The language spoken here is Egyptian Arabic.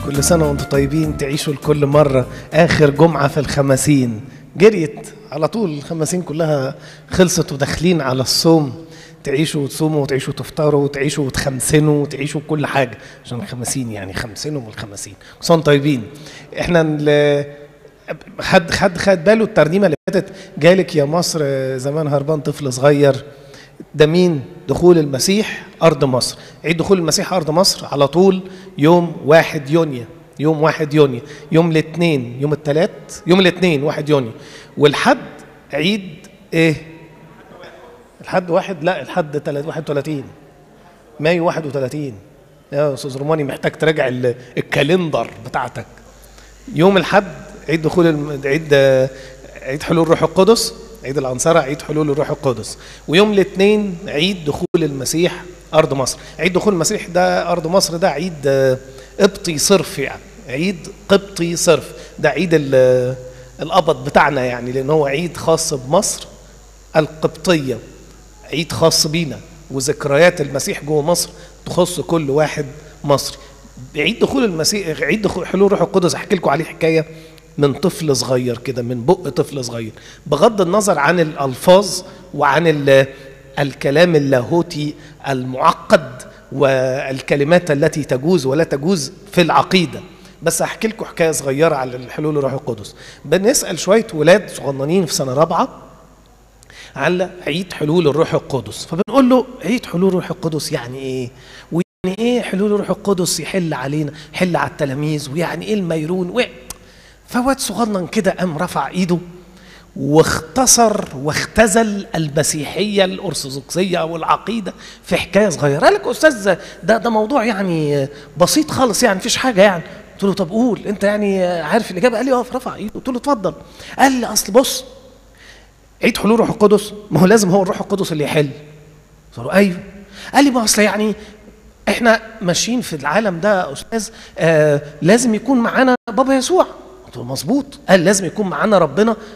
كل سنة وانتم طيبين تعيشوا لكل مرة آخر جمعة في الخمسين جريت على طول الخمسين كلها خلصت وداخلين على الصوم تعيشوا وتصوموا وتعيشوا تفطروا وتعيشوا وتخمسنوا وتعيشوا كل حاجة عشان الخمسين يعني خمسينوا من الخمسين كل سنة وانتم طيبين احنا ال- خد خد خد باله الترنيمة اللي فاتت جالك يا مصر زمان هربان طفل صغير ده مين دخول المسيح أرض مصر عيد دخول المسيح أرض مصر على طول يوم واحد يونيو يوم واحد يونيو يوم الاثنين يوم الثلاث يوم الاثنين واحد يونيو والحد عيد ايه الحد واحد لا الحد تلات- 31 مايو 31 يا استاذ روماني محتاج تراجع ال- الكالندر بتاعتك يوم الحد عيد دخول الم... عيد عيد حلول الروح القدس عيد العنصرة عيد حلول الروح القدس ويوم الاثنين عيد دخول المسيح أرض مصر عيد دخول المسيح ده أرض مصر ده عيد آه، قبطي صرف يعني عيد قبطي صرف ده عيد ال- القبط بتاعنا يعني لأن هو عيد خاص بمصر القبطية عيد خاص بينا وذكريات المسيح جوه مصر تخص كل واحد مصري عيد دخول المسيح عيد دخول حلول روح القدس احكي لكم عليه حكايه من طفل صغير كده من بق طفل صغير بغض النظر عن الالفاظ وعن ال- الكلام اللاهوتي المعقد والكلمات التي تجوز ولا تجوز في العقيده بس احكي لكم حكايه صغيره على الحلول الروح القدس بنسال شويه ولاد صغننين في سنه رابعه على عيد حلول الروح القدس فبنقول له عيد حلول الروح القدس يعني ايه ويعني ايه حلول الروح القدس يحل علينا يحل على التلاميذ ويعني ايه الميرون و... فواد صغنن كده قام رفع ايده واختصر واختزل المسيحيه الارثوذكسيه او العقيده في حكايه صغيره قال لك استاذ ده ده موضوع يعني بسيط خالص يعني مفيش حاجه يعني قلت له طب قول انت يعني عارف الاجابه قال لي اه رفع ايده قلت له اتفضل قال لي اصل بص عيد حلول روح القدس ما هو لازم هو الروح القدس اللي يحل قلت له ايوه قال لي ما اصل يعني احنا ماشيين في العالم ده يا استاذ آه لازم يكون معانا بابا يسوع قلت له مظبوط قال لازم يكون معانا ربنا